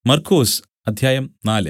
മർക്കൊസ് അധ്യായം നാല്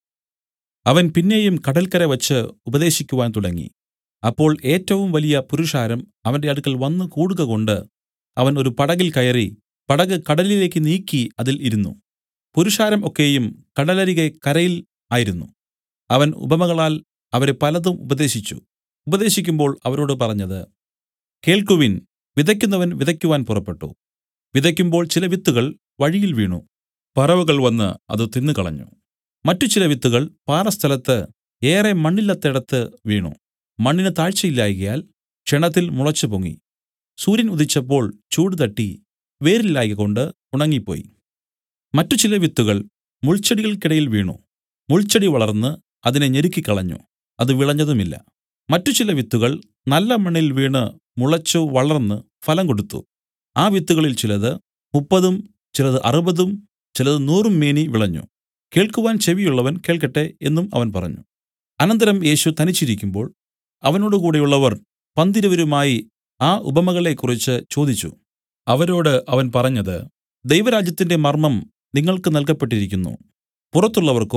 അവൻ പിന്നെയും കടല്ക്കരെ വച്ച് ഉപദേശിക്കുവാൻ തുടങ്ങി അപ്പോൾ ഏറ്റവും വലിയ പുരുഷാരം അവന്റെ അടുക്കൽ വന്നു കൂടുകകൊണ്ട് അവൻ ഒരു പടകിൽ കയറി പടക് കടലിലേക്ക് നീക്കി അതിൽ ഇരുന്നു പുരുഷാരം ഒക്കെയും കടലരികെ കരയിൽ ആയിരുന്നു അവൻ ഉപമകളാൽ അവരെ പലതും ഉപദേശിച്ചു ഉപദേശിക്കുമ്പോൾ അവരോട് പറഞ്ഞത് കേൾക്കുവിൻ വിതയ്ക്കുന്നവൻ വിതയ്ക്കുവാൻ പുറപ്പെട്ടു വിതയ്ക്കുമ്പോൾ ചില വിത്തുകൾ വഴിയിൽ വീണു പറവകൾ വന്ന് അത് തിന്നുകളഞ്ഞു മറ്റു ചില വിത്തുകൾ പാറസ്ഥലത്ത് ഏറെ മണ്ണില്ലാത്തേടത്ത് വീണു മണ്ണിന് താഴ്ചയില്ലായ്കയാൽ ക്ഷണത്തിൽ മുളച്ചു പൊങ്ങി സൂര്യൻ ഉദിച്ചപ്പോൾ ചൂട് തട്ടി വേരില്ലായ്കകൊണ്ട് ഉണങ്ങിപ്പോയി മറ്റു ചില വിത്തുകൾ മുൾച്ചെടികൾക്കിടയിൽ വീണു മുൾച്ചെടി വളർന്ന് അതിനെ ഞെരുക്കിക്കളഞ്ഞു അത് വിളഞ്ഞതുമില്ല മറ്റു ചില വിത്തുകൾ നല്ല മണ്ണിൽ വീണ് മുളച്ചു വളർന്ന് ഫലം കൊടുത്തു ആ വിത്തുകളിൽ ചിലത് മുപ്പതും ചിലത് അറുപതും ചിലത് നൂറും മേനി വിളഞ്ഞു കേൾക്കുവാൻ ചെവിയുള്ളവൻ കേൾക്കട്ടെ എന്നും അവൻ പറഞ്ഞു അനന്തരം യേശു തനിച്ചിരിക്കുമ്പോൾ അവനോട് കൂടെയുള്ളവർ പന്തിരുവരുമായി ആ ഉപമകളെക്കുറിച്ച് ചോദിച്ചു അവരോട് അവൻ പറഞ്ഞത് ദൈവരാജ്യത്തിന്റെ മർമ്മം നിങ്ങൾക്ക് നൽകപ്പെട്ടിരിക്കുന്നു പുറത്തുള്ളവർക്കോ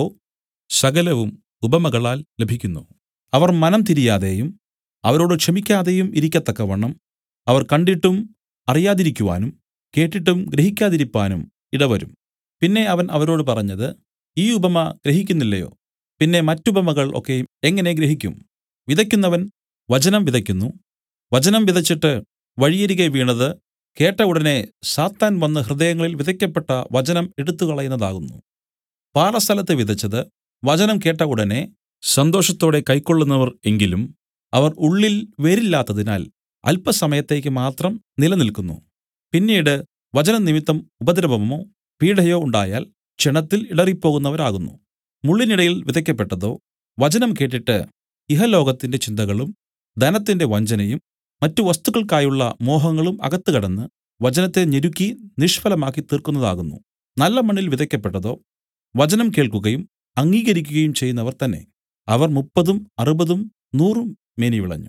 സകലവും ഉപമകളാൽ ലഭിക്കുന്നു അവർ മനം തിരിയാതെയും അവരോട് ക്ഷമിക്കാതെയും ഇരിക്കത്തക്കവണ്ണം അവർ കണ്ടിട്ടും അറിയാതിരിക്കുവാനും കേട്ടിട്ടും ഗ്രഹിക്കാതിരിപ്പാനും ഇടവരും പിന്നെ അവൻ അവരോട് പറഞ്ഞത് ഈ ഉപമ ഗ്രഹിക്കുന്നില്ലയോ പിന്നെ മറ്റുപമകൾ ഒക്കെയും എങ്ങനെ ഗ്രഹിക്കും വിതയ്ക്കുന്നവൻ വചനം വിതയ്ക്കുന്നു വചനം വിതച്ചിട്ട് വഴിയരികെ വീണത് കേട്ട ഉടനെ സാത്താൻ വന്ന് ഹൃദയങ്ങളിൽ വിതയ്ക്കപ്പെട്ട വചനം എടുത്തുകളയുന്നതാകുന്നു പാറസ്ഥലത്ത് വിതച്ചത് വചനം കേട്ട ഉടനെ സന്തോഷത്തോടെ കൈക്കൊള്ളുന്നവർ എങ്കിലും അവർ ഉള്ളിൽ വേരില്ലാത്തതിനാൽ അല്പസമയത്തേക്ക് മാത്രം നിലനിൽക്കുന്നു പിന്നീട് വചനം നിമിത്തം ഉപദ്രവമോ പീഡയോ ഉണ്ടായാൽ ക്ഷണത്തിൽ ഇടറിപ്പോകുന്നവരാകുന്നു മുള്ളിനിടയിൽ വിതയ്ക്കപ്പെട്ടതോ വചനം കേട്ടിട്ട് ഇഹലോകത്തിന്റെ ചിന്തകളും ധനത്തിന്റെ വഞ്ചനയും മറ്റു വസ്തുക്കൾക്കായുള്ള മോഹങ്ങളും അകത്ത് കടന്ന് വചനത്തെ ഞെരുക്കി നിഷ്ഫലമാക്കി തീർക്കുന്നതാകുന്നു നല്ല മണ്ണിൽ വിതയ്ക്കപ്പെട്ടതോ വചനം കേൾക്കുകയും അംഗീകരിക്കുകയും ചെയ്യുന്നവർ തന്നെ അവർ മുപ്പതും അറുപതും നൂറും മേനി വിളഞ്ഞു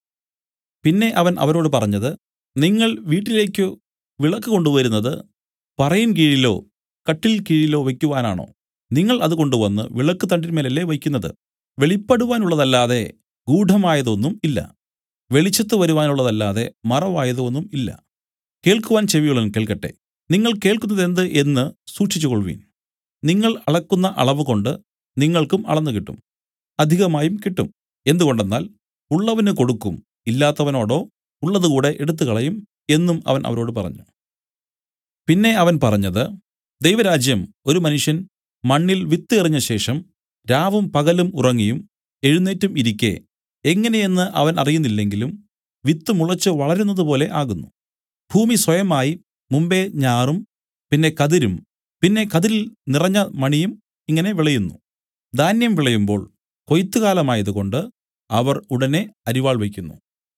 പിന്നെ അവൻ അവരോട് പറഞ്ഞത് നിങ്ങൾ വീട്ടിലേക്ക് വിളക്ക് കൊണ്ടുവരുന്നത് പറയിൻ കീഴിലോ കട്ടിൽ കീഴിലോ വയ്ക്കുവാനാണോ നിങ്ങൾ അത് കൊണ്ടുവന്ന് വിളക്ക് തണ്ടിന്മേലല്ലേ വയ്ക്കുന്നത് വെളിപ്പെടുവാനുള്ളതല്ലാതെ ഗൂഢമായതൊന്നും ഇല്ല വെളിച്ചത്ത് വരുവാനുള്ളതല്ലാതെ മറവായതൊന്നും ഇല്ല കേൾക്കുവാൻ ചെവിയുള്ളവൻ കേൾക്കട്ടെ നിങ്ങൾ കേൾക്കുന്നത് എന്ത് എന്ന് സൂക്ഷിച്ചുകൊള്ളുവിൻ നിങ്ങൾ അളക്കുന്ന അളവ് കൊണ്ട് നിങ്ങൾക്കും അളന്നു കിട്ടും അധികമായും കിട്ടും എന്തുകൊണ്ടെന്നാൽ ഉള്ളവന് കൊടുക്കും ഇല്ലാത്തവനോടോ ഉള്ളതുകൂടെ എടുത്തുകളയും എന്നും അവൻ അവരോട് പറഞ്ഞു പിന്നെ അവൻ പറഞ്ഞത് ദൈവരാജ്യം ഒരു മനുഷ്യൻ മണ്ണിൽ വിത്ത് എറിഞ്ഞ ശേഷം രാവും പകലും ഉറങ്ങിയും എഴുന്നേറ്റും ഇരിക്കെ എങ്ങനെയെന്ന് അവൻ അറിയുന്നില്ലെങ്കിലും വിത്ത് മുളച്ച് വളരുന്നതുപോലെ ആകുന്നു ഭൂമി സ്വയമായി മുമ്പെ ഞാറും പിന്നെ കതിരും പിന്നെ കതിരിൽ നിറഞ്ഞ മണിയും ഇങ്ങനെ വിളയുന്നു ധാന്യം വിളയുമ്പോൾ കൊയ്ത്തുകാലമായതുകൊണ്ട് അവർ ഉടനെ അരിവാൾ വയ്ക്കുന്നു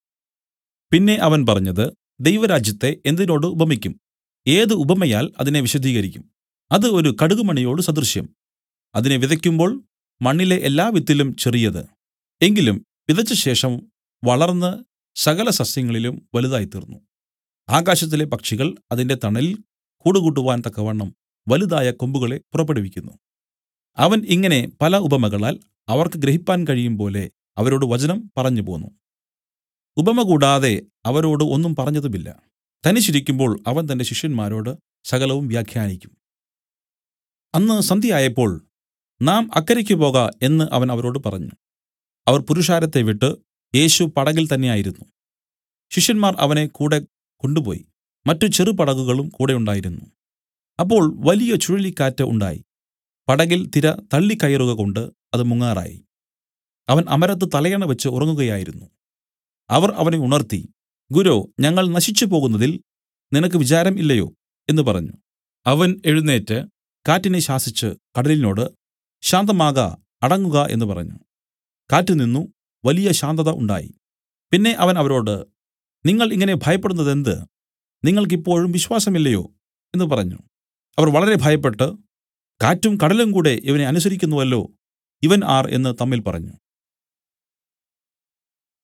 പിന്നെ അവൻ പറഞ്ഞത് ദൈവരാജ്യത്തെ എന്തിനോട് ഉപമിക്കും ഏത് ഉപമയാൽ അതിനെ വിശദീകരിക്കും അത് ഒരു കടുകുമണിയോട് സദൃശ്യം അതിനെ വിതയ്ക്കുമ്പോൾ മണ്ണിലെ എല്ലാ വിത്തിലും ചെറിയത് എങ്കിലും വിതച്ച ശേഷം വളർന്ന് സകല സസ്യങ്ങളിലും വലുതായിത്തീർന്നു ആകാശത്തിലെ പക്ഷികൾ അതിന്റെ തണലിൽ കൂടുകൂട്ടുവാൻ തക്കവണ്ണം വലുതായ കൊമ്പുകളെ പുറപ്പെടുവിക്കുന്നു അവൻ ഇങ്ങനെ പല ഉപമകളാൽ അവർക്ക് ഗ്രഹിപ്പാൻ കഴിയും പോലെ അവരോട് വചനം പറഞ്ഞു പോന്നു ഉപമ കൂടാതെ അവരോട് ഒന്നും പറഞ്ഞതുമില്ല തനിച്ചിരിക്കുമ്പോൾ അവൻ തന്റെ ശിഷ്യന്മാരോട് സകലവും വ്യാഖ്യാനിക്കും അന്ന് സന്ധ്യയായപ്പോൾ നാം അക്കരയ്ക്ക് പോക എന്ന് അവൻ അവരോട് പറഞ്ഞു അവർ പുരുഷാരത്തെ വിട്ട് യേശു പടകിൽ തന്നെയായിരുന്നു ശിഷ്യന്മാർ അവനെ കൂടെ കൊണ്ടുപോയി മറ്റു ചെറുപടകുകളും കൂടെ ഉണ്ടായിരുന്നു അപ്പോൾ വലിയ ചുഴലിക്കാറ്റ് ഉണ്ടായി പടകിൽ തിര തള്ളിക്കയറുക കൊണ്ട് അത് മുങ്ങാറായി അവൻ അമരത്ത് തലയണ വെച്ച് ഉറങ്ങുകയായിരുന്നു അവർ അവനെ ഉണർത്തി ഗുരോ ഞങ്ങൾ നശിച്ചു പോകുന്നതിൽ നിനക്ക് വിചാരം ഇല്ലയോ എന്ന് പറഞ്ഞു അവൻ എഴുന്നേറ്റ് കാറ്റിനെ ശാസിച്ച് കടലിനോട് ശാന്തമാക അടങ്ങുക എന്ന് പറഞ്ഞു കാറ്റ് നിന്നു വലിയ ശാന്തത ഉണ്ടായി പിന്നെ അവൻ അവരോട് നിങ്ങൾ ഇങ്ങനെ ഭയപ്പെടുന്നതെന്ത് നിങ്ങൾക്കിപ്പോഴും വിശ്വാസമില്ലയോ എന്ന് പറഞ്ഞു അവർ വളരെ ഭയപ്പെട്ട് കാറ്റും കടലും കൂടെ ഇവനെ അനുസരിക്കുന്നുവല്ലോ ഇവൻ ആർ എന്ന് തമ്മിൽ പറഞ്ഞു